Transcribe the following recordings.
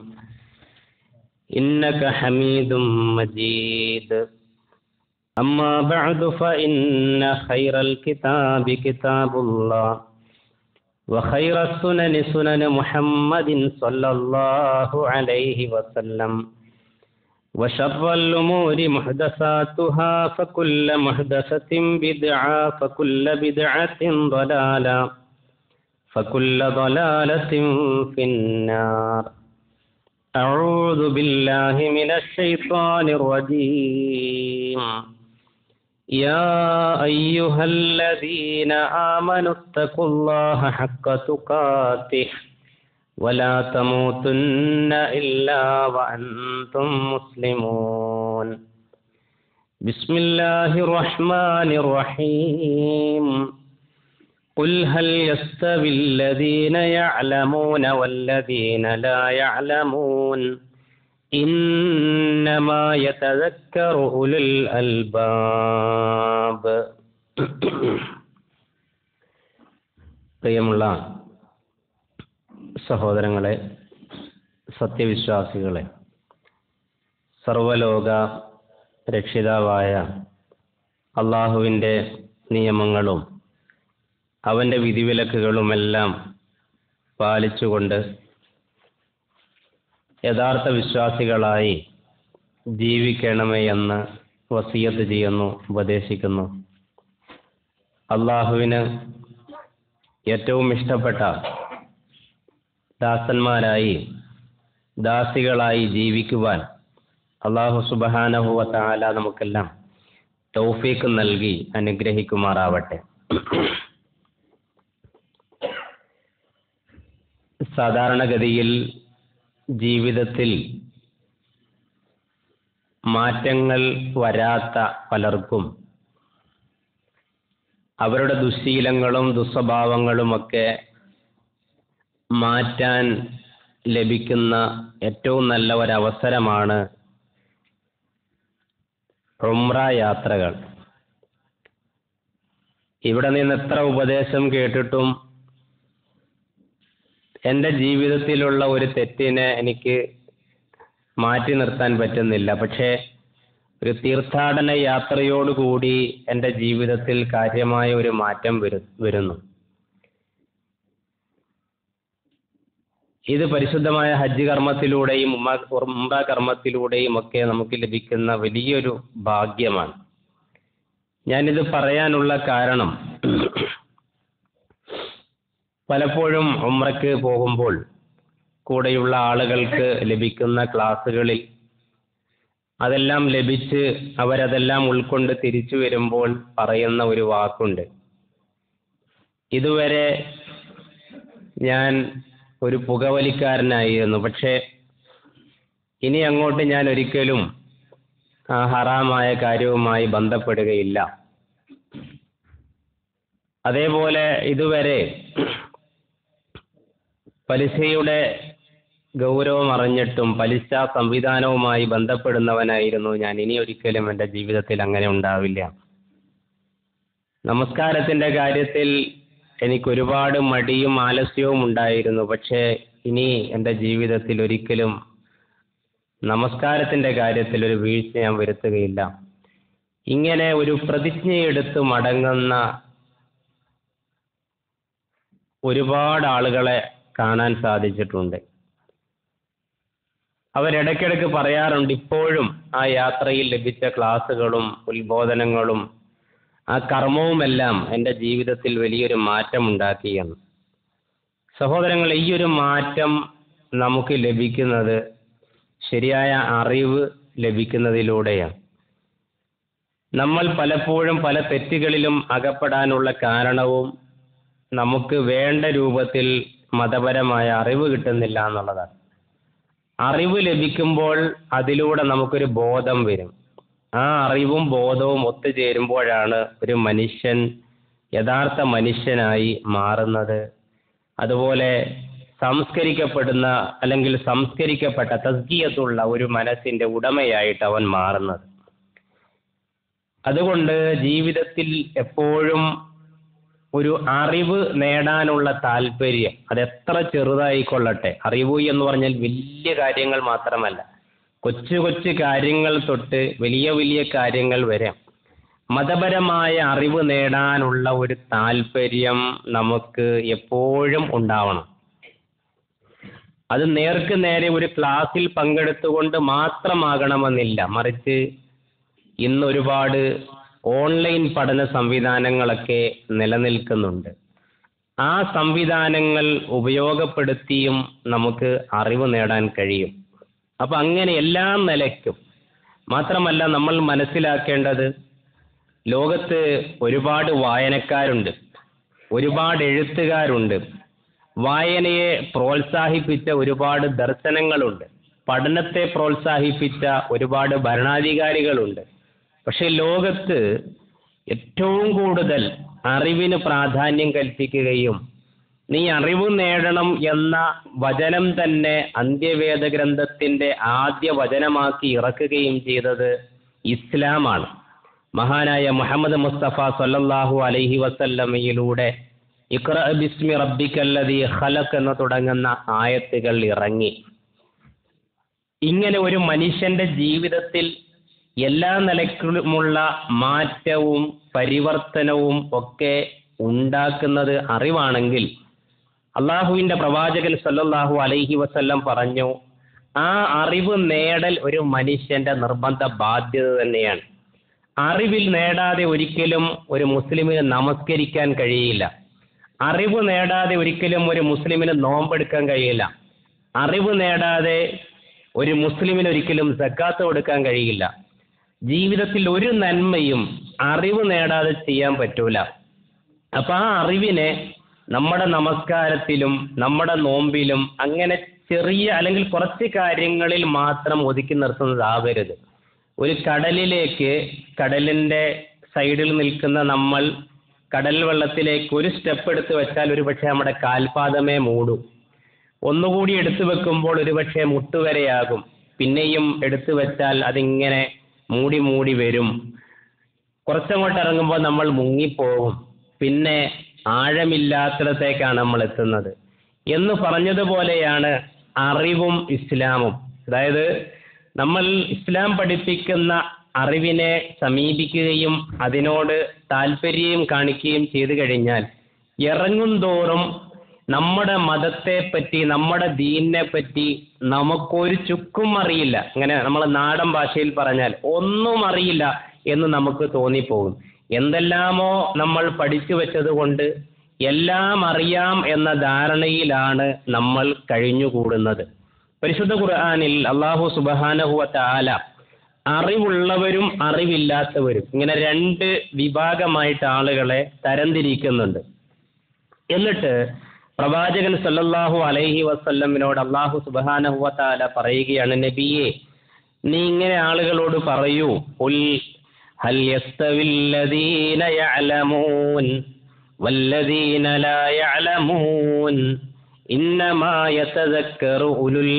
إنك حميد مجيد أما بعد فإن خير الكتاب كتاب الله وخير السنن سنن محمد صلى الله عليه وسلم وشر الأمور محدثاتها فكل محدثة بدعة فكل بدعة ضلالة فكل ضلالة في النار أعوذ بالله من الشيطان الرجيم يا أيها الذين آمنوا اتقوا الله حق تقاته ولا تموتن إلا وأنتم مسلمون بسم الله الرحمن الرحيم قل هل يستوي الذين يعلمون والذين لا يعلمون إنما يتذكر أولو الألباب പ്രിയമുള്ള സഹോദരങ്ങളെ സത്യവിശ്വാസികളെ സർവലോക രക്ഷിതാവായ അള്ളാഹുവിൻ്റെ നിയമങ്ങളും അവൻ്റെ വിധിവിലക്കുകളുമെല്ലാം പാലിച്ചുകൊണ്ട് യഥാർത്ഥ വിശ്വാസികളായി ജീവിക്കണമേ എന്ന് വസീയത്ത് ചെയ്യുന്നു ഉപദേശിക്കുന്നു അള്ളാഹുവിന് ഏറ്റവും ഇഷ്ടപ്പെട്ട ദാസന്മാരായി ദാസികളായി ജീവിക്കുവാൻ അള്ളാഹു സുബഹാനഹുവ താല നമുക്കെല്ലാം തൗഫീക്ക് നൽകി അനുഗ്രഹിക്കുമാറാവട്ടെ സാധാരണഗതിയിൽ ജീവിതത്തിൽ മാറ്റങ്ങൾ വരാത്ത പലർക്കും അവരുടെ ദുശീലങ്ങളും ദുസ്വഭാവങ്ങളുമൊക്കെ മാറ്റാൻ ലഭിക്കുന്ന ഏറ്റവും നല്ല ഒരവസരമാണ് ഉംറ യാത്രകൾ ഇവിടെ നിന്ന് എത്ര ഉപദേശം കേട്ടിട്ടും എൻ്റെ ജീവിതത്തിലുള്ള ഒരു തെറ്റിനെ എനിക്ക് മാറ്റി നിർത്താൻ പറ്റുന്നില്ല പക്ഷേ ഒരു തീർത്ഥാടന യാത്രയോടുകൂടി എൻ്റെ ജീവിതത്തിൽ കാര്യമായ ഒരു മാറ്റം വരു വരുന്നു ഇത് പരിശുദ്ധമായ ഹജ്ജ് കർമ്മത്തിലൂടെയും ഉമ്മ ഉംറ കർമ്മത്തിലൂടെയും ഒക്കെ നമുക്ക് ലഭിക്കുന്ന വലിയൊരു ഭാഗ്യമാണ് ഞാനിത് പറയാനുള്ള കാരണം പലപ്പോഴും ഉമ്രക്ക് പോകുമ്പോൾ കൂടെയുള്ള ആളുകൾക്ക് ലഭിക്കുന്ന ക്ലാസ്സുകളിൽ അതെല്ലാം ലഭിച്ച് അവരതെല്ലാം ഉൾക്കൊണ്ട് തിരിച്ചു വരുമ്പോൾ പറയുന്ന ഒരു വാക്കുണ്ട് ഇതുവരെ ഞാൻ ഒരു പുകവലിക്കാരനായിരുന്നു പക്ഷേ ഇനി അങ്ങോട്ട് ഞാൻ ഒരിക്കലും ആ ഹറാമായ കാര്യവുമായി ബന്ധപ്പെടുകയില്ല അതേപോലെ ഇതുവരെ പലിശയുടെ ഗൗരവം അറിഞ്ഞിട്ടും പലിശ സംവിധാനവുമായി ബന്ധപ്പെടുന്നവനായിരുന്നു ഞാൻ ഇനി ഒരിക്കലും എൻ്റെ ജീവിതത്തിൽ അങ്ങനെ ഉണ്ടാവില്ല നമസ്കാരത്തിൻ്റെ കാര്യത്തിൽ എനിക്ക് ഒരുപാട് മടിയും ആലസ്യവും ഉണ്ടായിരുന്നു പക്ഷേ ഇനി എൻ്റെ ജീവിതത്തിൽ ഒരിക്കലും നമസ്കാരത്തിൻ്റെ കാര്യത്തിൽ ഒരു വീഴ്ച ഞാൻ വരുത്തുകയില്ല ഇങ്ങനെ ഒരു പ്രതിജ്ഞയെടുത്ത് മടങ്ങുന്ന ഒരുപാട് ആളുകളെ കാണാൻ സാധിച്ചിട്ടുണ്ട് അവരിടയ്ക്കിടയ്ക്ക് പറയാറുണ്ട് ഇപ്പോഴും ആ യാത്രയിൽ ലഭിച്ച ക്ലാസ്സുകളും ഉത്ബോധനങ്ങളും ആ കർമ്മവുമെല്ലാം എൻ്റെ ജീവിതത്തിൽ വലിയൊരു മാറ്റം ഉണ്ടാക്കിയെന്ന് സഹോദരങ്ങൾ ഈ ഒരു മാറ്റം നമുക്ക് ലഭിക്കുന്നത് ശരിയായ അറിവ് ലഭിക്കുന്നതിലൂടെയാണ് നമ്മൾ പലപ്പോഴും പല തെറ്റുകളിലും അകപ്പെടാനുള്ള കാരണവും നമുക്ക് വേണ്ട രൂപത്തിൽ മതപരമായ അറിവ് കിട്ടുന്നില്ല എന്നുള്ളതാണ് അറിവ് ലഭിക്കുമ്പോൾ അതിലൂടെ നമുക്കൊരു ബോധം വരും ആ അറിവും ബോധവും ഒത്തുചേരുമ്പോഴാണ് ഒരു മനുഷ്യൻ യഥാർത്ഥ മനുഷ്യനായി മാറുന്നത് അതുപോലെ സംസ്കരിക്കപ്പെടുന്ന അല്ലെങ്കിൽ സംസ്കരിക്കപ്പെട്ട തസ്കിയത്തുള്ള ഒരു മനസ്സിന്റെ ഉടമയായിട്ട് അവൻ മാറുന്നത് അതുകൊണ്ട് ജീവിതത്തിൽ എപ്പോഴും ഒരു അറിവ് നേടാനുള്ള താല്പര്യം അതെത്ര ചെറുതായിക്കൊള്ളട്ടെ അറിവ് എന്ന് പറഞ്ഞാൽ വലിയ കാര്യങ്ങൾ മാത്രമല്ല കൊച്ചു കൊച്ചു കാര്യങ്ങൾ തൊട്ട് വലിയ വലിയ കാര്യങ്ങൾ വരെ മതപരമായ അറിവ് നേടാനുള്ള ഒരു താല്പര്യം നമുക്ക് എപ്പോഴും ഉണ്ടാവണം അത് നേർക്ക് നേരെ ഒരു ക്ലാസ്സിൽ പങ്കെടുത്തുകൊണ്ട് മാത്രമാകണമെന്നില്ല മറിച്ച് ഇന്ന് ഒരുപാട് ഓൺലൈൻ പഠന സംവിധാനങ്ങളൊക്കെ നിലനിൽക്കുന്നുണ്ട് ആ സംവിധാനങ്ങൾ ഉപയോഗപ്പെടുത്തിയും നമുക്ക് അറിവ് നേടാൻ കഴിയും അപ്പൊ അങ്ങനെ എല്ലാ നിലയ്ക്കും മാത്രമല്ല നമ്മൾ മനസ്സിലാക്കേണ്ടത് ലോകത്ത് ഒരുപാട് വായനക്കാരുണ്ട് ഒരുപാട് എഴുത്തുകാരുണ്ട് വായനയെ പ്രോത്സാഹിപ്പിച്ച ഒരുപാട് ദർശനങ്ങളുണ്ട് പഠനത്തെ പ്രോത്സാഹിപ്പിച്ച ഒരുപാട് ഭരണാധികാരികളുണ്ട് പക്ഷെ ലോകത്ത് ഏറ്റവും കൂടുതൽ അറിവിന് പ്രാധാന്യം കൽപ്പിക്കുകയും നീ അറിവ് നേടണം എന്ന വചനം തന്നെ അന്ത്യവേദ ഗ്രന്ഥത്തിന്റെ ആദ്യ വചനമാക്കി ഇറക്കുകയും ചെയ്തത് ഇസ്ലാമാണ് മഹാനായ മുഹമ്മദ് മുസ്തഫ സല്ലല്ലാഹു അലൈഹി വസല്ലമയിലൂടെ ഇഖ്റ ബിസ്മി റബ്ബിക്കല്ലദീ ഖലഖ് എന്ന് തുടങ്ങുന്ന ആയത്തുകൾ ഇറങ്ങി ഇങ്ങനെ ഒരു മനുഷ്യന്റെ ജീവിതത്തിൽ എല്ലാ നിലക്കുമുള്ള മാറ്റവും പരിവർത്തനവും ഒക്കെ ഉണ്ടാക്കുന്നത് അറിവാണെങ്കിൽ അള്ളാഹുവിന്റെ പ്രവാചകൻ സല്ലല്ലാഹു അലൈഹി വസല്ലം പറഞ്ഞു ആ അറിവ് നേടൽ ഒരു മനുഷ്യന്റെ നിർബന്ധ ബാധ്യത തന്നെയാണ് അറിവിൽ നേടാതെ ഒരിക്കലും ഒരു മുസ്ലിമിന് നമസ്കരിക്കാൻ കഴിയില്ല അറിവ് നേടാതെ ഒരിക്കലും ഒരു മുസ്ലിമിന് നോമ്പെടുക്കാൻ കഴിയില്ല അറിവ് നേടാതെ ഒരു മുസ്ലിമിന് ഒരിക്കലും സക്കാത്ത് കൊടുക്കാൻ കഴിയില്ല ജീവിതത്തിൽ ഒരു നന്മയും അറിവ് നേടാതെ ചെയ്യാൻ പറ്റൂല അപ്പൊ ആ അറിവിനെ നമ്മുടെ നമസ്കാരത്തിലും നമ്മുടെ നോമ്പിലും അങ്ങനെ ചെറിയ അല്ലെങ്കിൽ കുറച്ച് കാര്യങ്ങളിൽ മാത്രം ഒതുക്കി നിർത്തുന്നതാവരുത് ഒരു കടലിലേക്ക് കടലിന്റെ സൈഡിൽ നിൽക്കുന്ന നമ്മൾ കടൽ വെള്ളത്തിലേക്ക് ഒരു സ്റ്റെപ്പ് എടുത്ത് വെച്ചാൽ ഒരു പക്ഷേ നമ്മുടെ കാൽപാദമേ മൂടും ഒന്നുകൂടി എടുത്തു വെക്കുമ്പോൾ ഒരുപക്ഷെ മുട്ടുവരെയാകും പിന്നെയും എടുത്തു വെച്ചാൽ അതിങ്ങനെ മൂടി മൂടി വരും കുറച്ചങ്ങോട്ട് ഇറങ്ങുമ്പോൾ നമ്മൾ മുങ്ങിപ്പോകും പിന്നെ ആഴമില്ലാത്തിടത്തേക്കാണ് നമ്മൾ എത്തുന്നത് എന്ന് പറഞ്ഞതുപോലെയാണ് അറിവും ഇസ്ലാമും അതായത് നമ്മൾ ഇസ്ലാം പഠിപ്പിക്കുന്ന അറിവിനെ സമീപിക്കുകയും അതിനോട് താല്പര്യം കാണിക്കുകയും ചെയ്തു കഴിഞ്ഞാൽ ഇറങ്ങും തോറും നമ്മുടെ മതത്തെ പറ്റി നമ്മുടെ ദീനിനെ പറ്റി നമുക്കൊരു ചുക്കും അറിയില്ല അങ്ങനെ നമ്മൾ നാടൻ ഭാഷയിൽ പറഞ്ഞാൽ ഒന്നും അറിയില്ല എന്ന് നമുക്ക് തോന്നിപ്പോകും എന്തെല്ലാമോ നമ്മൾ പഠിച്ചു വെച്ചത് കൊണ്ട് എല്ലാം അറിയാം എന്ന ധാരണയിലാണ് നമ്മൾ കഴിഞ്ഞുകൂടുന്നത് പരിശുദ്ധ ഖുർആനിൽ അള്ളാഹു സുബഹാനഹുവ താല അറിവുള്ളവരും അറിവില്ലാത്തവരും ഇങ്ങനെ രണ്ട് വിഭാഗമായിട്ട് ആളുകളെ തരംതിരിക്കുന്നുണ്ട് എന്നിട്ട് പ്രവാചകൻ സല്ലല്ലാഹു അലൈഹി വസല്ലമിനോട് അള്ളാഹു സുബഹാനഹുവ താല പറയുകയാണ് നബിയെ നീ ഇങ്ങനെ ആളുകളോട് പറയൂ ഉൽ ഹൽ യസ്തവില്ലദീന യഅലമൂൻ വല്ലദീന ലാ യഅലമൂൻ ഇന്നമാ യതദക്കറു ഉലുൽ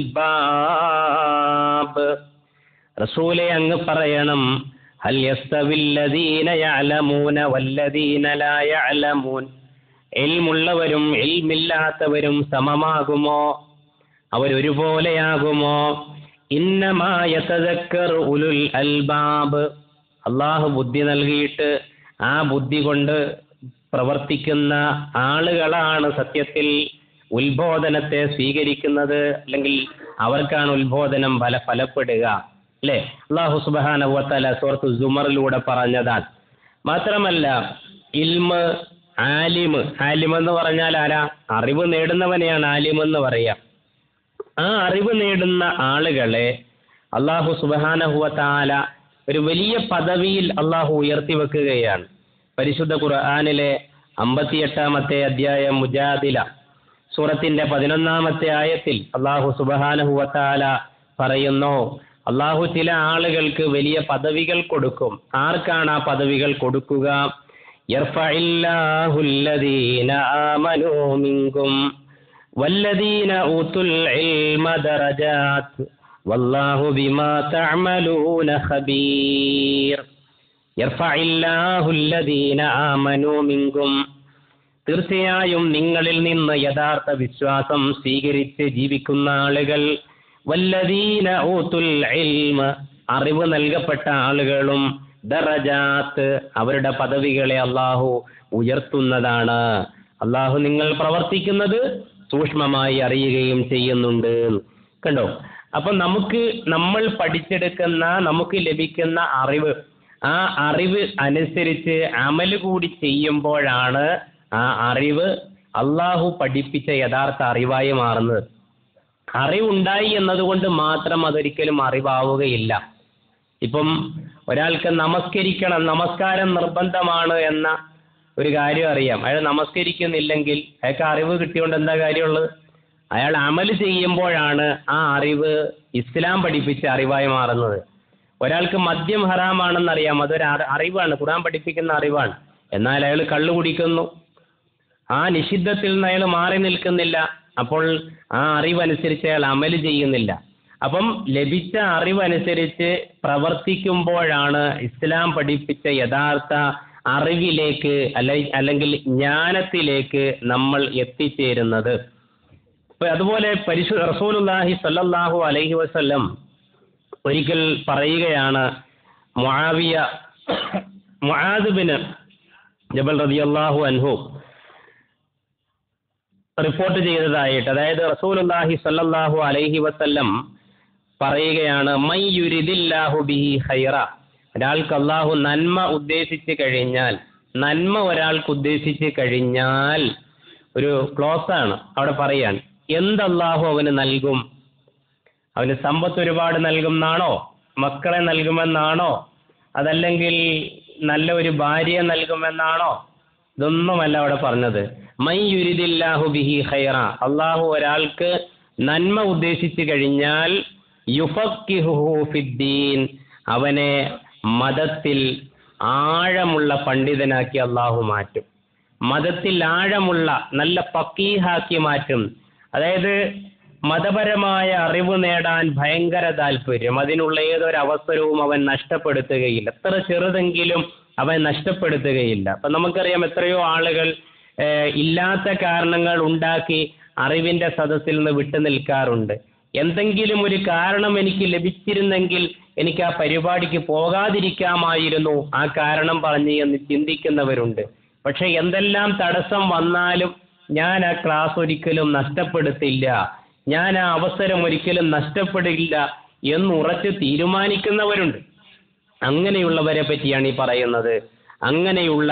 അൽബാബ് റസൂലെ അങ്ങ് പറയണം ഹൽ യസ്തവില്ലദീന യഅലമൂന വല്ലദീന ലാ യഅലമൂൻ എൽമുള്ളവരും എൽമില്ലാത്തവരും സമമാകുമോ അവരൊരുപോലെയാകുമോ ഇന്നമായ ഉലുൽ അൽബാബ് അള്ളാഹു ബുദ്ധി നൽകിയിട്ട് ആ ബുദ്ധി കൊണ്ട് പ്രവർത്തിക്കുന്ന ആളുകളാണ് സത്യത്തിൽ ഉത്ബോധനത്തെ സ്വീകരിക്കുന്നത് അല്ലെങ്കിൽ അവർക്കാണ് ഉത്ബോധനം ഫല ഫലപ്പെടുക അല്ലേ അള്ളാഹു സുബാന സൂറത്ത് സുമറിലൂടെ പറഞ്ഞതാണ് മാത്രമല്ല ഇൽമ് ആലിമ് ആലിം എന്ന് പറഞ്ഞാൽ ആരാ അറിവ് നേടുന്നവനെയാണ് ആലിം എന്ന് പറയാം ആ അറിവ് നേടുന്ന ആളുകളെ അള്ളാഹു സുബാനഹുവ താല ഒരു വലിയ പദവിയിൽ അള്ളാഹു ഉയർത്തി വെക്കുകയാണ് പരിശുദ്ധ ഖുർആാനിലെ അമ്പത്തിയെട്ടാമത്തെ അധ്യായം മുജാദില സൂറത്തിന്റെ പതിനൊന്നാമത്തെ ആയത്തിൽ അള്ളാഹു സുബാനഹുവ താല പറയുന്നു അള്ളാഹു ചില ആളുകൾക്ക് വലിയ പദവികൾ കൊടുക്കും ആർക്കാണ് ആ പദവികൾ കൊടുക്കുക يرفع الله الذين آمنوا منكم والذين أوتوا العلم درجات والله بما تعملون خبير يرفع الله الذين آمنوا منكم തീർച്ചയായും നിങ്ങളിൽ നിന്ന് യഥാർത്ഥ വിശ്വാസം സ്വീകരിച്ച് ജീവിക്കുന്ന ആളുകൾ വല്ലദീന ഊത്തുൽ ഇൽമ അറിവ് നൽകപ്പെട്ട ആളുകളും ദറജാത്ത് അവരുടെ പദവികളെ അള്ളാഹു ഉയർത്തുന്നതാണ് അള്ളാഹു നിങ്ങൾ പ്രവർത്തിക്കുന്നത് സൂക്ഷ്മമായി അറിയുകയും ചെയ്യുന്നുണ്ട് കണ്ടോ അപ്പൊ നമുക്ക് നമ്മൾ പഠിച്ചെടുക്കുന്ന നമുക്ക് ലഭിക്കുന്ന അറിവ് ആ അറിവ് അനുസരിച്ച് അമല് കൂടി ചെയ്യുമ്പോഴാണ് ആ അറിവ് അള്ളാഹു പഠിപ്പിച്ച യഥാർത്ഥ അറിവായി മാറുന്നത് അറിവുണ്ടായി എന്നതുകൊണ്ട് മാത്രം അതൊരിക്കലും അറിവാവുകയില്ല ഇപ്പം ഒരാൾക്ക് നമസ്കരിക്കണം നമസ്കാരം നിർബന്ധമാണ് എന്ന ഒരു കാര്യം അറിയാം അയാൾ നമസ്കരിക്കുന്നില്ലെങ്കിൽ അയാൾക്ക് അറിവ് കിട്ടിയോണ്ട് എന്താ കാര്യമുള്ളത് അയാൾ അമല് ചെയ്യുമ്പോഴാണ് ആ അറിവ് ഇസ്ലാം പഠിപ്പിച്ച അറിവായി മാറുന്നത് ഒരാൾക്ക് മദ്യം ഹറാമാണെന്നറിയാം അതൊരു അറി- അറിവാണ് ഖുർആൻ പഠിപ്പിക്കുന്ന അറിവാണ് എന്നാൽ അയാൾ കള്ളു കുടിക്കുന്നു ആ നിഷിദ്ധത്തിൽ നിന്ന് അയാൾ മാറി നിൽക്കുന്നില്ല അപ്പോൾ ആ അറിവനുസരിച്ച് അയാൾ അമല് ചെയ്യുന്നില്ല അപ്പം ലഭിച്ച അറിവനുസരിച്ച് പ്രവർത്തിക്കുമ്പോഴാണ് ഇസ്ലാം പഠിപ്പിച്ച യഥാർത്ഥ അറിവിലേക്ക് അല്ലെ അല്ലെങ്കിൽ ജ്ഞാനത്തിലേക്ക് നമ്മൾ എത്തിച്ചേരുന്നത് ഇപ്പൊ അതുപോലെ പരിശു റസൂലുള്ളാഹി സ്വല്ലല്ലാഹു അലൈഹി വസല്ലം ഒരിക്കൽ പറയുകയാണ് മുആവിയ മുആദ് ബിൻ ജബൽ റളിയല്ലാഹു അൻഹു റിപ്പോർട്ട് ചെയ്തതായിട്ട് അതായത് റസൂലുള്ളാഹി സ്വല്ലല്ലാഹു അലൈഹി വസല്ലം പറയുകയാണ് മൈ യുരിദില്ലാഹു ബിഹി ഖൈറ ഒരാൾക്ക് അള്ളാഹു നന്മ ഉദ്ദേശിച്ച് കഴിഞ്ഞാൽ നന്മ ഒരാൾക്ക് ഉദ്ദേശിച്ച് കഴിഞ്ഞാൽ ഒരു ക്ലോസ് ആണ് അവിടെ പറയാൻ എന്ത് അള്ളാഹു അവന് നൽകും അവന് സമ്പത്ത് ഒരുപാട് നൽകുമെന്നാണോ മക്കളെ നൽകുമെന്നാണോ അതല്ലെങ്കിൽ നല്ല ഒരു ഭാര്യയെ നൽകുമെന്നാണോ ഇതൊന്നുമല്ല അവിടെ പറഞ്ഞത് മൈ യുരിദില്ലാഹു ബിഹി ഖൈറ അള്ളാഹു ഒരാൾക്ക് നന്മ ഉദ്ദേശിച്ചു കഴിഞ്ഞാൽ യുഫക്കിഹുഹു ഫിദ്ദീൻ അവനെ മതത്തിൽ ആഴമുള്ള പണ്ഡിതനാക്കി അള്ളാഹു മാറ്റും മതത്തിൽ ആഴമുള്ള നല്ല പക്കീഹാക്കി മാറ്റും അതായത് മതപരമായ അറിവ് നേടാൻ ഭയങ്കര താല്പര്യം അതിനുള്ള ഏതൊരു അവസരവും അവൻ നഷ്ടപ്പെടുത്തുകയില്ല എത്ര ചെറുതെങ്കിലും അവൻ നഷ്ടപ്പെടുത്തുകയില്ല അപ്പൊ നമുക്കറിയാം എത്രയോ ആളുകൾ ഏഹ്, ഇല്ലാത്ത കാരണങ്ങൾ ഉണ്ടാക്കി അറിവിന്റെ സദസ്സിൽ നിന്ന് വിട്ടു നിൽക്കാറുണ്ട് എന്തെങ്കിലും ഒരു കാരണം എനിക്ക് ലഭിച്ചിരുന്നെങ്കിൽ എനിക്ക് ആ പരിപാടിക്ക് പോകാതിരിക്കാമായിരുന്നു ആ കാരണം പറഞ്ഞ് എന്ന് ചിന്തിക്കുന്നവരുണ്ട് പക്ഷെ എന്തെല്ലാം തടസ്സം വന്നാലും ഞാൻ ആ ക്ലാസ് ഒരിക്കലും നഷ്ടപ്പെടുത്തില്ല ഞാൻ ആ അവസരം ഒരിക്കലും നഷ്ടപ്പെടില്ല എന്നുറച്ച് തീരുമാനിക്കുന്നവരുണ്ട് അങ്ങനെയുള്ളവരെ പറ്റിയാണ് ഈ പറയുന്നത് അങ്ങനെയുള്ള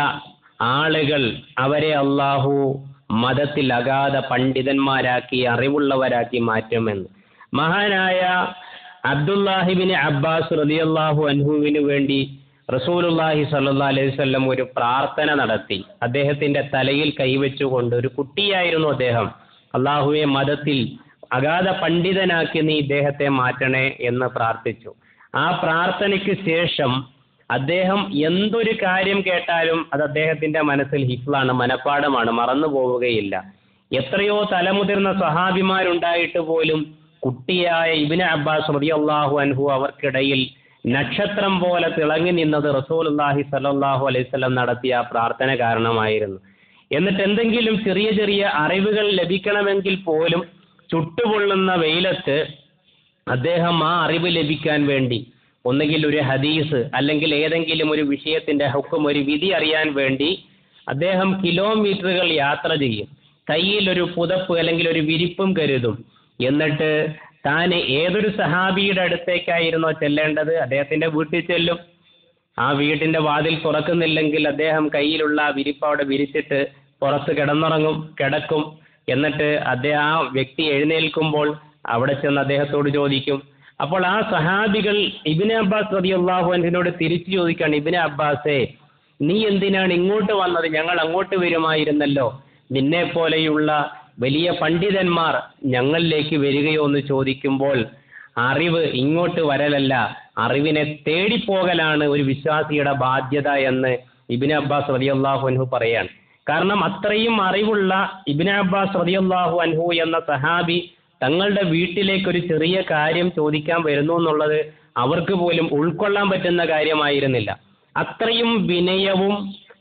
ആളുകൾ അവരെ അള്ളാഹു മതത്തിൽ അഗാധ പണ്ഡിതന്മാരാക്കി അറിവുള്ളവരാക്കി മാറ്റുമെന്ന് മഹാനായ അബ്ദുല്ലാഹിബിന് അബ്ബാസ് റളിയല്ലാഹു അൻഹുവിന് വേണ്ടി റസൂലുള്ളാഹി സ്വല്ലല്ലാഹി അലൈഹി വസല്ലം ഒരു പ്രാർത്ഥന നടത്തി അദ്ദേഹത്തിന്റെ തലയിൽ കൈവച്ചുകൊണ്ട് ഒരു കുട്ടിയായിരുന്നു അദ്ദേഹം അള്ളാഹുവെ മതത്തിൽ അഗാധ പണ്ഡിതനാക്കി നീ ഇദ്ദേഹത്തെ മാറ്റണേ എന്ന് പ്രാർത്ഥിച്ചു ആ പ്രാർത്ഥനയ്ക്ക് ശേഷം അദ്ദേഹം എന്തൊരു കാര്യം കേട്ടാലും അത് അദ്ദേഹത്തിന്റെ മനസ്സിൽ ഹിഫ്ലാണ് മനപ്പാടമാണ് മറന്നു പോവുകയില്ല എത്രയോ തലമുതിർന്ന സഹാബിമാരുണ്ടായിട്ട് പോലും കുട്ടിയായ ഇബിന് അബ്ബാസ് റളിയല്ലാഹു അൻഹു അവർക്കിടയിൽ നക്ഷത്രം പോലെ തിളങ്ങി നിന്നത് റസൂലുള്ളാഹി സ്വല്ലല്ലാഹു അലൈഹി വസല്ലം നടത്തിയ ആ പ്രാർത്ഥന കാരണമായിരുന്നു എന്നിട്ട് എന്തെങ്കിലും ചെറിയ ചെറിയ അറിവുകൾ ലഭിക്കണമെങ്കിൽ പോലും ചുട്ടുപൊള്ളുന്ന വെയിലത്ത് അദ്ദേഹം ആ അറിവ് ലഭിക്കാൻ വേണ്ടി ഒന്നുകിൽ ഒരു ഹദീസ് അല്ലെങ്കിൽ ഏതെങ്കിലും ഒരു വിഷയത്തിന്റെ ഹുക്കും ഒരു വിധി അറിയാൻ വേണ്ടി അദ്ദേഹം കിലോമീറ്ററുകൾ യാത്ര ചെയ്യും കയ്യിൽ ഒരു പുതപ്പ് അല്ലെങ്കിൽ ഒരു വിരിപ്പും കരുതും എന്നിട്ട് താൻ ഏതൊരു സഹാബിയുടെ അടുത്തേക്കായിരുന്നോ ചെല്ലേണ്ടത് അദ്ദേഹത്തിന്റെ വീട്ടിൽ ചെല്ലും ആ വീട്ടിന്റെ വാതിൽ തുറക്കുന്നില്ലെങ്കിൽ അദ്ദേഹം കയ്യിലുള്ള ആ വിരിപ്പ് അവിടെ വിരിച്ചിട്ട് പുറത്ത് കിടന്നുറങ്ങും കിടക്കും എന്നിട്ട് അദ്ദേഹം ആ വ്യക്തി എഴുന്നേൽക്കുമ്പോൾ അവിടെ ചെന്ന് അദ്ദേഹത്തോട് ചോദിക്കും അപ്പോൾ ആ സഹാബികൾ ഇബിന് അബ്ബാസ് റളിയല്ലാഹു അൻഹിനോട് തിരിച്ചു ചോദിക്കാണ് ഇബിന് അബ്ബാസേ നീ എന്തിനാണ് ഇങ്ങോട്ട് വന്നത് ഞങ്ങൾ അങ്ങോട്ട് വരുമായിരുന്നല്ലോ നിന്നെ പോലെയുള്ള വലിയ പണ്ഡിതന്മാർ ഞങ്ങളിലേക്ക് വരികയോ എന്ന് ചോദിക്കുമ്പോൾ അറിവ് ഇങ്ങോട്ട് വരലല്ല അറിവിനെ തേടിപ്പോകലാണ് ഒരു വിശ്വാസിയുടെ ബാധ്യത എന്ന് ഇബിന് അബ്ബാസ് റളിയല്ലാഹു അൻഹു പറയാണ് കാരണം അത്രയും അറിവുള്ള ഇബിന് അബ്ബാസ് റളിയല്ലാഹു അൻഹു എന്ന സഹാബി തങ്ങളുടെ വീട്ടിലേക്ക് ഒരു ചെറിയ കാര്യം ചോദിക്കാൻ വരുന്നു എന്നുള്ളത് അവർക്ക് പോലും ഉൾക്കൊള്ളാൻ പറ്റുന്ന കാര്യമായിരുന്നില്ല അത്രയും വിനയവും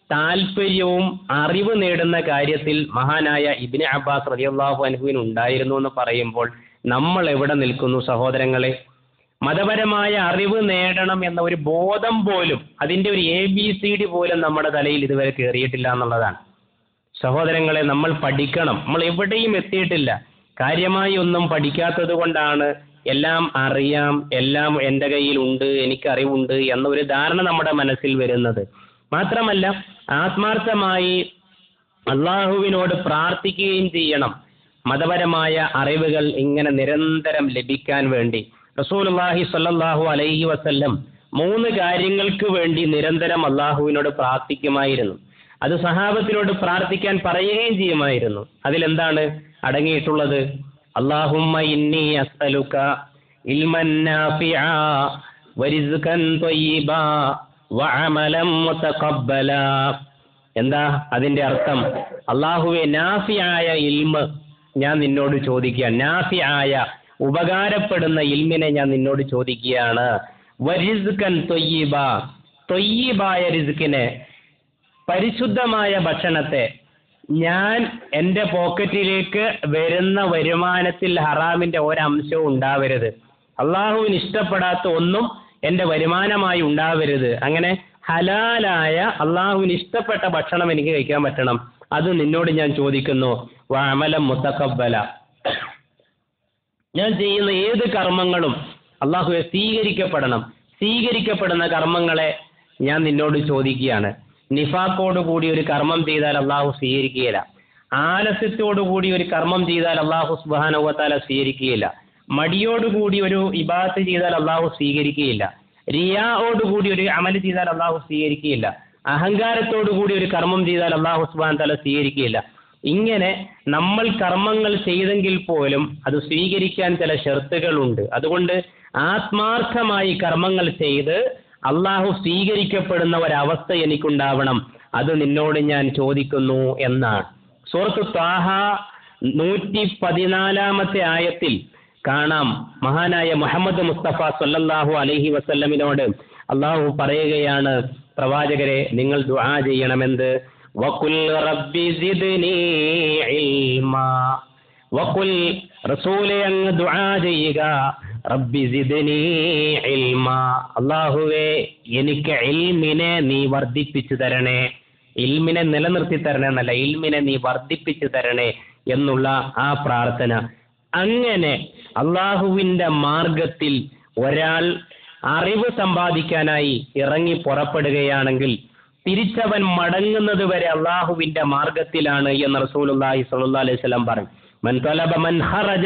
താല്പര്യവും അറിവ് നേടുന്ന കാര്യത്തിൽ മഹാനായ ഇബിന് അബ്ബാസ് റളിയല്ലാഹു അൻഹുവിന് ഉണ്ടായിരുന്നു എന്ന് പറയുമ്പോൾ നമ്മൾ എവിടെ നിൽക്കുന്നു സഹോദരങ്ങളെ മതപരമായ അറിവ് നേടണം എന്ന ഒരു ബോധം പോലും അതിന്റെ ഒരു എ ബി സി ഡി പോലും നമ്മുടെ തലയിൽ ഇതുവരെ കയറിയിട്ടില്ല എന്നുള്ളതാണ് സഹോദരങ്ങളെ നമ്മൾ പഠിക്കണം നമ്മൾ എവിടെയും എത്തിയിട്ടില്ല കാര്യമായി ഒന്നും പഠിക്കാത്തത് കൊണ്ടാണ് എല്ലാം അറിയാം എല്ലാം എൻ്റെ കയ്യിലുണ്ട് എനിക്കറിവുണ്ട് എന്ന ഒരു ധാരണ നമ്മുടെ മനസ്സിൽ വരുന്നത് മാത്രമല്ല ആത്മാർത്ഥമായി അള്ളാഹുവിനോട് പ്രാർത്ഥിക്കുകയും ചെയ്യണം മതപരമായ അറിവുകൾ ഇങ്ങനെ നിരന്തരം ലഭിക്കാൻ വേണ്ടി റസൂലുള്ളാഹി സ്വല്ലല്ലാഹു അലൈഹി വസല്ലം മൂന്ന് കാര്യങ്ങൾക്ക് വേണ്ടി നിരന്തരം അള്ളാഹുവിനോട് പ്രാർത്ഥിക്കുമായിരുന്നു അത് സഹാബത്തിനോട് പ്രാർത്ഥിക്കാൻ പറയുകയും ചെയ്യുമായിരുന്നു അതിലെന്താണ് അടങ്ങിയിട്ടുള്ളത് അള്ളാഹുമ്മ ഇന്നി അസ്അലുക ഇൽമൻ നാഫിഅ വരിസ്കൻ ത്വയ്യിബ വഅമലൻ മുതഖബ്ബല എന്താ അതിന്റെ അർത്ഥം അള്ളാഹുവെ നാഫിയായ ഇൽമ് ഞാൻ നിന്നോട് ചോദിക്കുക നാഫിയായ ഉപകാരപ്പെടുന്ന ഇൽമിനെ ഞാൻ നിന്നോട് ചോദിക്കുകയാണ് വരിസ്കൻ ത്വയ്യിബ ത്വയ്യിബായ റിസ്കിനെ പരിശുദ്ധമായ ഭക്ഷണത്തെ ഞാൻ എൻ്റെ പോക്കറ്റിലേക്ക് വരുന്ന വരുമാനത്തിൽ ഹറാമിന്റെ ഒരംശവും ഉണ്ടാവരുത് അള്ളാഹുവിന് ഇഷ്ടപ്പെടാത്ത ഒന്നും എൻ്റെ വരുമാനമായി ഉണ്ടാവരുത് അങ്ങനെ ഹലാലായ അള്ളാഹുവിന് ഇഷ്ടപ്പെട്ട ഭക്ഷണം എനിക്ക് കഴിക്കാൻ പറ്റണം അത് നിന്നോട് ഞാൻ ചോദിക്കുന്നു വാമലം മുത്തക്കബല ഞാൻ ചെയ്യുന്ന ഏത് കർമ്മങ്ങളും അള്ളാഹുവെ സ്വീകരിക്കപ്പെടണം സ്വീകരിക്കപ്പെടുന്ന കർമ്മങ്ങളെ ഞാൻ നിന്നോട് ചോദിക്കുകയാണ് നിഫാക്കോട് കൂടി ഒരു കർമ്മം ചെയ്താൽ അള്ളാഹു സ്വീകരിക്കുകയില്ല ആലസ്യത്തോടു കൂടി ഒരു കർമ്മം ചെയ്താൽ അള്ളാഹു സുബാനുവത്താല സ്വീകരിക്കുകയില്ല മടിയോടുകൂടി ഒരു ഇബാത്ത് ചെയ്താൽ അള്ളാഹു സ്വീകരിക്കുകയില്ല റിയായോട് കൂടി ഒരു അമൽ ചെയ്താൽ അള്ളാഹു സ്വീകരിക്കുകയില്ല അഹങ്കാരത്തോടു കൂടി ഒരു കർമ്മം ചെയ്താൽ അള്ളാഹു സുബാൻ തല സ്വീകരിക്കുകയില്ല ഇങ്ങനെ നമ്മൾ കർമ്മങ്ങൾ ചെയ്തെങ്കിൽ പോലും അത് സ്വീകരിക്കാൻ ചില ഷർത്തുകളുണ്ട് അതുകൊണ്ട് ആത്മാർത്ഥമായി കർമ്മങ്ങൾ ചെയ്ത് അള്ളാഹു സ്വീകരിക്കപ്പെടുന്ന ഒരവസ്ഥ എനിക്കുണ്ടാവണം അത് നിന്നോട് ഞാൻ ചോദിക്കുന്നു എന്നാണ് സൂറത്ത് താഹ നൂറ്റി പതിനാലാമത്തെ ആയത്തിൽ കാണാം മഹാനായ മുഹമ്മദ് മുസ്തഫ സല്ലല്ലാഹു അലൈഹി വസല്ലമിനോട് അള്ളാഹു പറയുകയാണ് പ്രവാചകരെ നിങ്ങൾ ദുആ ചെയ്യണമെന്ത് വഖുൽ റബ്ബി സിദ്നി ഇൽമാ വഖുൽ റസൂലെ അങ്ങ് ദുആ ചെയ്യുക റബ്ബി സിദ്നി ഇൽമാ അള്ളാഹുവേ എനിക്ക് ഇൽമിനെ നീ വർദ്ധിപ്പിച്ചു തരണേ ഇൽമിനെ നിലനിർത്തി തരണേ എന്നല്ല ഇൽമിനെ നീ വർദ്ധിപ്പിച്ചു തരണേ എന്നുള്ള ആ പ്രാർത്ഥന അങ്ങനെ അള്ളാഹുവിന്റെ മാർഗത്തിൽ ഒരാൾ അറിവ് സമ്പാദിക്കാനായി ഇറങ്ങി പുറപ്പെടുകയാണെങ്കിൽ തിരിച്ചവൻ മടങ്ങുന്നത് വരെ അള്ളാഹുവിന്റെ മാർഗത്തിലാണ് എന്ന് റസൂലുള്ളാഹി സ്വല്ലല്ലാഹി അലൈഹി വസല്ലം പറഞ്ഞു മൻ തലബ മൻ ഖറജ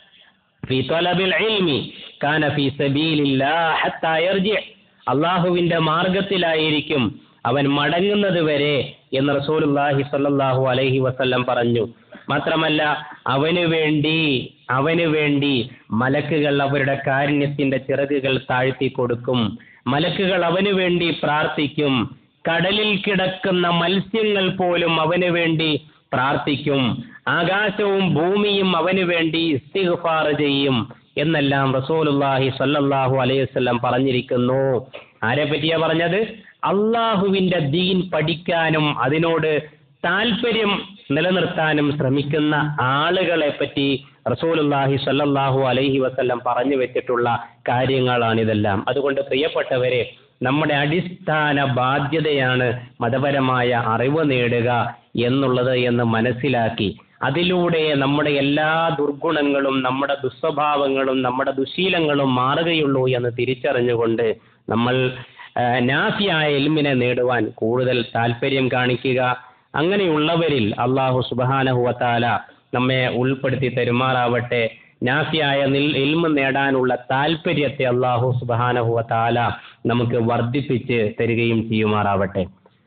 ഫി തലബിൽ ഇൽമി കാന ഫി സബീലില്ലാഹ് ഹത്താ യർജി അള്ളാഹുവിന്റെ മാർഗത്തിലായിരിക്കും അവൻ മടങ്ങുന്നത് വരെ എന്ന് റസൂലുള്ളാഹി സ്വല്ലല്ലാഹു അലൈഹി വസല്ലം പറഞ്ഞു മാത്രമല്ല അവന് വേണ്ടി അവന് വേണ്ടി മലക്കുകൾ അവരുടെ കാരുണ്യത്തിന്റെ ചിറകുകൾ താഴ്ത്തി കൊടുക്കും മലക്കുകൾ അവന് വേണ്ടി പ്രാർത്ഥിക്കും കടലിൽ കിടക്കുന്ന മത്സ്യങ്ങൾ പോലും അവന് വേണ്ടി പ്രാർത്ഥിക്കും ആകാശവും ഭൂമിയും അവന് വേണ്ടി ഇസ്തിഗ്ഫാർ ചെയ്യും എന്നെല്ലാം റസൂലുള്ളാഹി സ്വല്ലല്ലാഹു അലൈഹി വസല്ലം പറഞ്ഞിരിക്കുന്നു ആരെ പറ്റിയാ പറഞ്ഞത് അള്ളാഹുവിന്റെ ദീൻ പഠിക്കാനും അതിനോട് താല്പര്യം നിലനിർത്താനും ശ്രമിക്കുന്ന ആളുകളെ പറ്റി റസൂലുള്ളാഹി സ്വല്ലല്ലാഹു അലൈഹി വസല്ലം പറഞ്ഞു വെച്ചിട്ടുള്ള കാര്യങ്ങളാണിതെല്ലാം അതുകൊണ്ട് പ്രിയപ്പെട്ടവരെ നമ്മുടെ അടിസ്ഥാന ബാധ്യതയാണ് മതപരമായ അറിവ് നേടുക എന്നുള്ളത് എന്ന് മനസ്സിലാക്കി അതിലൂടെ നമ്മുടെ എല്ലാ ദുർഗുണങ്ങളും നമ്മുടെ ദുസ്വഭാവങ്ങളും നമ്മുടെ ദുശീലങ്ങളും മാറുകയുള്ളൂ എന്ന് തിരിച്ചറിഞ്ഞുകൊണ്ട് നമ്മൾ നാഫിയായ എൽമിനെ നേടുവാൻ കൂടുതൽ താല്പര്യം കാണിക്കുക അങ്ങനെയുള്ളവരിൽ അള്ളാഹു സുബാനഹുവത്താല നമ്മെ ഉൾപ്പെടുത്തി തരുമാറാവട്ടെ നാഫിയായ നിൽ ഇൽമ നേടാനുള്ള താല്പര്യത്തെ അള്ളാഹു സുബാനഹുവത്താല നമുക്ക് വർദ്ധിപ്പിച്ച് തരികയും ചെയ്യുമാറാവട്ടെ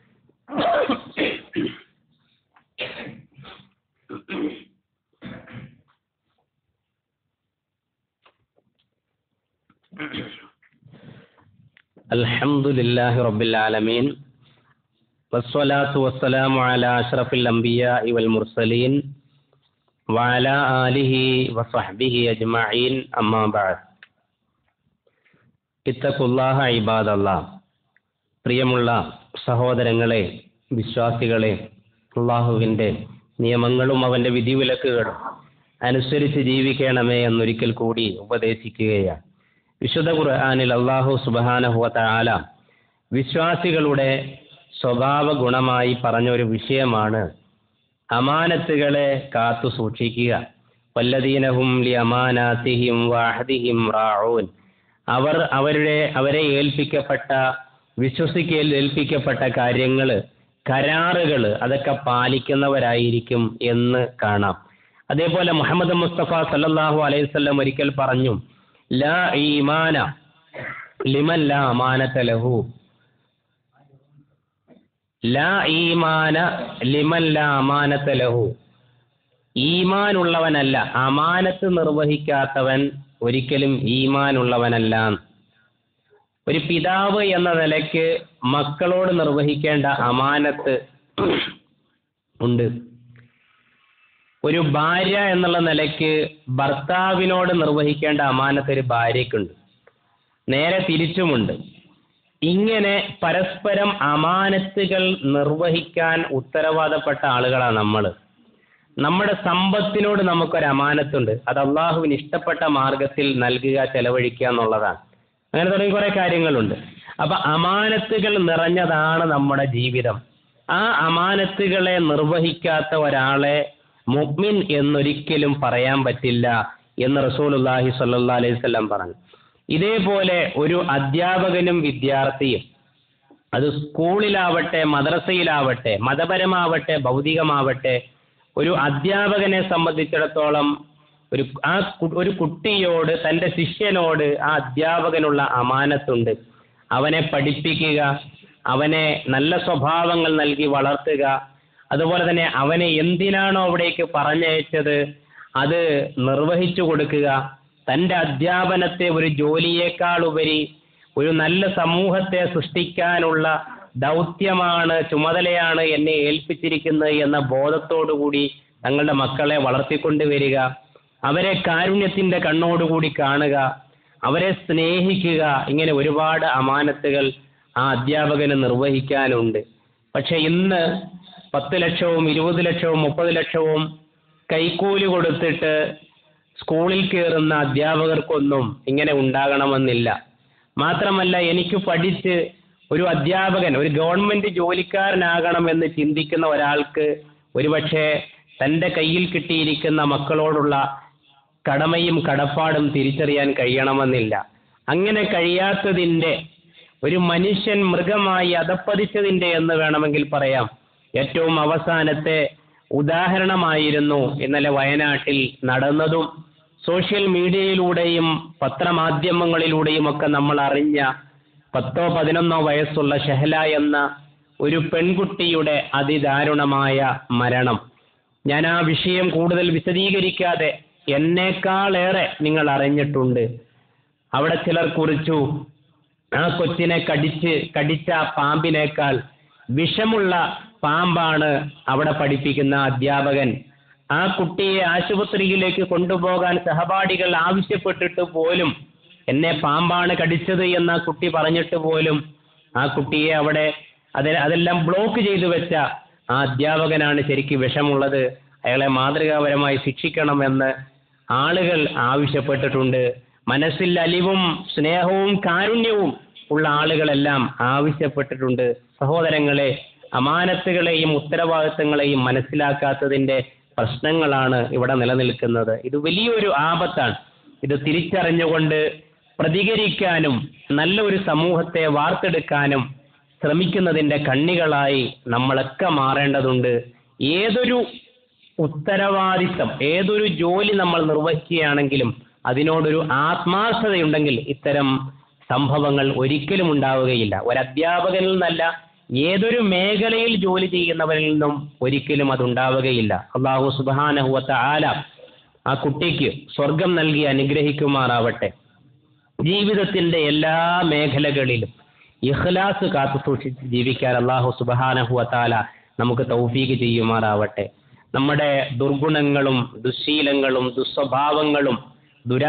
الحمد لله رب العالمين والصلاة والسلام على أشرف الأنبياء والمرسلين وعلى آله وصحبه أجمعين أما بعد اتقوا الله عباد الله പ്രിയമുള്ള സഹോദരങ്ങളെ വിശ്വാസികളെ അള്ളാഹുവിൻ്റെ നിയമങ്ങളും അവൻ്റെ വിധിവിലക്കുകളും അനുസരിച്ച് ജീവിക്കണമേ എന്നൊരിക്കൽ കൂടി ഉപദേശിക്കുകയാണ് വിശുദ്ധ ഖുർആാനിൽ അള്ളാഹു സുബാനഹുവ താല വിശ്വാസികളുടെ സ്വഭാവ ഗുണമായി പറഞ്ഞ ഒരു വിഷയമാണ് അമാനത്തുകളെ കാത്തു സൂക്ഷിക്കുക വല്ലദീനഹും ലി അമാനാത്തിഹിം വാഹദിഹിം റാഊൻ അവർ അവരുടെ അവരെ ഏൽപ്പിക്കപ്പെട്ട വിശ്വസിക്കൽ ഏൽപ്പിക്കപ്പെട്ട കാര്യങ്ങൾ കരാറുകൾ അതൊക്കെ പാലിക്കുന്നവരായിരിക്കും എന്ന് കാണാം അതേപോലെ മുഹമ്മദ് മുസ്തഫ സല്ലല്ലാഹു അലൈഹി വസല്ലം ഒരിക്കൽ പറഞ്ഞു ലാ ഈമാന ലിമൻ ലാ അമാനത ലഹു ലാ ഈമാന ലിമൻ ലാ അമാനത ലഹു ഈമാനുള്ളവനല്ല അമാനത്ത് നിർവഹിക്കാത്തവൻ ഒരിക്കലും ഈമാനുള്ളവനല്ല ഒരു പിതാവ് എന്ന നിലയ്ക്ക് മക്കളോട് നിർവഹിക്കേണ്ട അമാനത്ത് ഉണ്ട് ഒരു ഭാര്യ എന്നുള്ള നിലയ്ക്ക് ഭർത്താവിനോട് നിർവഹിക്കേണ്ട അമാനത്ത് ഒരു ഭാര്യയ്ക്കുണ്ട് നേരെ തിരിച്ചുമുണ്ട് ഇങ്ങനെ പരസ്പരം അമാനത്തുകൾ നിർവഹിക്കാൻ ഉത്തരവാദപ്പെട്ട ആളുകളാണ് നമ്മൾ നമ്മുടെ സമ്പത്തിനോട് നമുക്കൊരു അമാനത്തുണ്ട് അത് അള്ളാഹുവിന് ഇഷ്ടപ്പെട്ട മാർഗത്തിൽ നൽകുക ചെലവഴിക്കുക എന്നുള്ളതാണ് അങ്ങനെ തുടങ്ങി കുറെ കാര്യങ്ങളുണ്ട് അപ്പൊ അമാനത്തുകൾ നിറഞ്ഞതാണ് നമ്മുടെ ജീവിതം ആ അമാനത്തുകളെ നിർവഹിക്കാത്ത ഒരാളെ മുഅ്മിൻ എന്നൊരിക്കലും പറയാൻ പറ്റില്ല എന്ന് റസൂലുള്ളാഹി സ്വല്ലല്ലാഹി അലൈഹി വസല്ലം പറഞ്ഞു ഇതേപോലെ ഒരു അധ്യാപകനും വിദ്യാർത്ഥിയും അത് സ്കൂളിലാവട്ടെ മദ്രസയിലാവട്ടെ മതപരമാവട്ടെ ഭൗതികമാവട്ടെ ഒരു അധ്യാപകനെ സംബന്ധിച്ചിടത്തോളം ഒരു ആ കു- ഒരു കുട്ടിയോട് തന്റെ ശിഷ്യനോട് ആ അധ്യാപകനുള്ള അമാനത്തുണ്ട് അവനെ പഠിപ്പിക്കുക അവനെ നല്ല സ്വഭാവങ്ങൾ നൽകി വളർത്തുക അതുപോലെ തന്നെ അവനെ എന്തിനാണോ അവിടേക്ക് പറഞ്ഞയച്ചത് അത് നിർവഹിച്ചു കൊടുക്കുക തന്റെ അധ്യാപനത്തെ ഒരു ജോലിയേക്കാൾ ഉപരി ഒരു നല്ല സമൂഹത്തെ സൃഷ്ടിക്കാനുള്ള ദൗത്യമാണ് ചുമതലയാണ് എന്നെ ഏൽപ്പിച്ചിരിക്കുന്നത് എന്ന ബോധത്തോടുകൂടി തങ്ങളുടെ മക്കളെ വളർത്തിക്കൊണ്ടുവരിക അവരെ കാരുണ്യത്തിന്റെ കണ്ണോടുകൂടി കാണുക അവരെ സ്നേഹിക്കുക ഇങ്ങനെ ഒരുപാട് അമാനത്തുകൾ ആ അധ്യാപകന് നിർവഹിക്കാനുണ്ട് പക്ഷെ ഇന്ന് പത്ത് ലക്ഷവും ഇരുപത് ലക്ഷവും മുപ്പത് ലക്ഷവും കൈക്കൂലി കൊടുത്തിട്ട് സ്കൂളിൽ കയറുന്ന അധ്യാപകർക്കൊന്നും ഇങ്ങനെ ഉണ്ടാകണമെന്നില്ല മാത്രമല്ല എനിക്ക് പഠിച്ച് ഒരു അധ്യാപകൻ ഒരു ഗവൺമെന്റ് ജോലിക്കാരനാകണമെന്ന് ചിന്തിക്കുന്ന ഒരാൾക്ക് ഒരുപക്ഷെ തന്റെ കയ്യിൽ കിട്ടിയിരിക്കുന്ന മക്കളോടുള്ള കടമയും കടപ്പാടും തിരിച്ചറിയാൻ കഴിയണമെന്നില്ല അങ്ങനെ കഴിയാത്തതിന്റെ ഒരു മനുഷ്യൻ മൃഗമായി അധപ്പതിച്ചതിന്റെ എന്ന് വേണമെങ്കിൽ പറയാം ഏറ്റവും അവസാനത്തെ ഉദാഹരണമായിരുന്നു ഇന്നലെ വയനാട്ടിൽ നടന്നതും സോഷ്യൽ മീഡിയയിലൂടെയും പത്രമാധ്യമങ്ങളിലൂടെയും ഒക്കെ നമ്മൾ അറിഞ്ഞ പത്തോ പതിനൊന്നോ വയസ്സുള്ള ഷെഹല എന്ന ഒരു പെൺകുട്ടിയുടെ അതിദാരുണമായ മരണം ഞാൻ ആ വിഷയം കൂടുതൽ വിശദീകരിക്കാതെ എന്നേക്കാളേറെ നിങ്ങൾ അറിഞ്ഞിട്ടുണ്ട് അവിടെ ചിലർ കുറിച്ചു ആ കൊച്ചിനെ കടിച്ച് കടിച്ച പാമ്പിനേക്കാൾ വിഷമുള്ള പാമ്പാണ് അവിടെ പഠിപ്പിക്കുന്ന അധ്യാപകൻ ആ കുട്ടിയെ ആശുപത്രിയിലേക്ക് കൊണ്ടുപോകാൻ സഹപാഠികൾ ആവശ്യപ്പെട്ടിട്ട് പോലും എന്നെ പാമ്പാണ് കടിച്ചത് എന്ന് ആ കുട്ടി പറഞ്ഞിട്ട് പോലും ആ കുട്ടിയെ അവിടെ അത് അതെല്ലാം ബ്ലോക്ക് ചെയ്തു വെച്ച ആ അധ്യാപകനാണ് ശരിക്കും വിഷമുള്ളത് അയാളെ മാതൃകാപരമായി ശിക്ഷിക്കണമെന്ന് ആളുകൾ ആവശ്യപ്പെട്ടിട്ടുണ്ട് മനസ്സിൽ അലിവും സ്നേഹവും കാരുണ്യവും ഉള്ള ആളുകളെല്ലാം ആവശ്യപ്പെട്ടിട്ടുണ്ട് സഹോദരങ്ങളെ അമാനത്തുകളെയും ഉത്തരവാദിത്തങ്ങളെയും മനസ്സിലാക്കാത്തതിന്റെ പ്രശ്നങ്ങളാണ് ഇവിടെ നിലനിൽക്കുന്നത് ഇത് വലിയൊരു ആപത്താണ് ഇത് തിരിച്ചറിഞ്ഞുകൊണ്ട് പ്രതികരിക്കാനും നല്ല ഒരു സമൂഹത്തെ വാർത്തെടുക്കാനും ശ്രമിക്കുന്നതിന്റെ കണ്ണികളായി നമ്മളൊക്കെ മാറേണ്ടതുണ്ട് ഏതൊരു ഉത്തരവാദിത്തം ഏതൊരു ജോലി നമ്മൾ നിർവഹിക്കുകയാണെങ്കിലും അതിനോടൊരു ആത്മാർത്ഥതയുണ്ടെങ്കിൽ ഇത്തരം സംഭവങ്ങൾ ഒരിക്കലും ഉണ്ടാവുകയില്ല ഒരു അധ്യാപകനിൽ നിന്നല്ല ഏതൊരു മേഖലയിൽ ജോലി ചെയ്യുന്നവരിൽ നിന്നും ഒരിക്കലും അതുണ്ടാവുകയില്ല അള്ളാഹു സുബാനഹുവത്ത ആല ആ കുട്ടിക്ക് സ്വർഗം നൽകി അനുഗ്രഹിക്കുമാറാവട്ടെ ജീവിതത്തിന്റെ എല്ലാ മേഖലകളിലും ഇഖ്ലാസ് കാത്തു സൂക്ഷിച്ച് ജീവിക്കാൻ അള്ളാഹു സുബാനഹുവത്താല നമുക്ക് തൗഫീക്ക് ചെയ്യുമാറാവട്ടെ നമ്മുടെ ദുർഗുണങ്ങളും ദുശീലങ്ങളും ദുസ്വഭാവങ്ങളും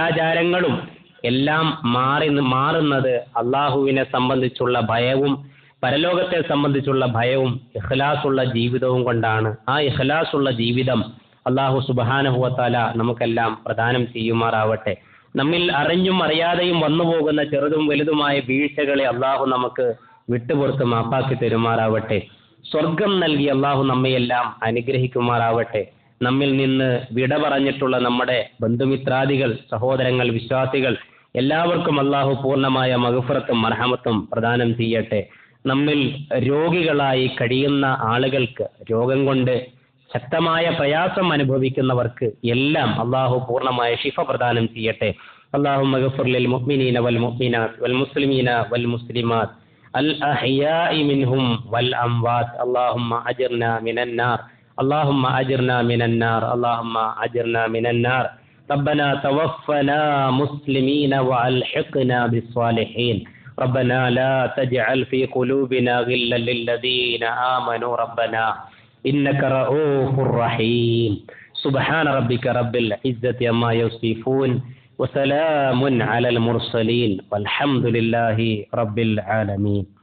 ദുരാചാരങ്ങളും എല്ലാം മാറി മാറുന്നത് അള്ളാഹുവിനെ സംബന്ധിച്ചുള്ള ഭയവും പരലോകത്തെ സംബന്ധിച്ചുള്ള ഭയവും ഇഖ്ലാസുള്ള ജീവിതവും കൊണ്ടാണ് ആ ഇഖ്ലാസുള്ള ജീവിതം അള്ളാഹു സുബാനഹുവത്താല നമുക്കെല്ലാം പ്രദാനം ചെയ്യുമാറാവട്ടെ നമ്മിൽ അറിഞ്ഞും അറിയാതെയും വന്നുപോകുന്ന ചെറുതും വലുതുമായ വീഴ്ചകളെ അള്ളാഹു നമുക്ക് വിട്ടുപുറത്ത് മാപ്പാക്കി തരുമാറാവട്ടെ സ്വർഗം നൽകി അള്ളാഹു നമ്മയെല്ലാം അനുഗ്രഹിക്കുമാറാവട്ടെ നമ്മിൽ നിന്ന് വിട പറഞ്ഞിട്ടുള്ള നമ്മുടെ ബന്ധുമിത്രാദികൾ സഹോദരങ്ങൾ വിശ്വാസികൾ എല്ലാവർക്കും അള്ളാഹു പൂർണ്ണമായ മഹഫറത്തും മർഹമത്തും പ്രദാനം ചെയ്യട്ടെ നമ്മിൽ രോഗികളായി കഴിയുന്ന ആളുകൾക്ക് രോഗം കൊണ്ട് ശക്തമായ പ്രയാസം അനുഭവിക്കുന്നവർക്ക് എല്ലാം അള്ളാഹു പൂർണ്ണമായ ഷിഫ പ്രദാനം ചെയ്യട്ടെ അള്ളാഹു മഗഫുർലിൽ മുഅ്മിനീന വൽ മുഅ്മിനാത്ത് വൽ മുസ്ലിമീന വൽ മുസ്ലിമാത്ത് الأحياء منهم والأموات اللهم أجرنا من النار اللهم أجرنا من النار اللهم أجرنا من النار ربنا توفنا مسلمين وألحقنا بالصالحين ربنا لا تجعل في قلوبنا غلا للذين آمنوا ربنا إنك رؤوف رحيم سبحان ربك رب العزة عما يصفون وسلام على المرسلين والحمد لله رب العالمين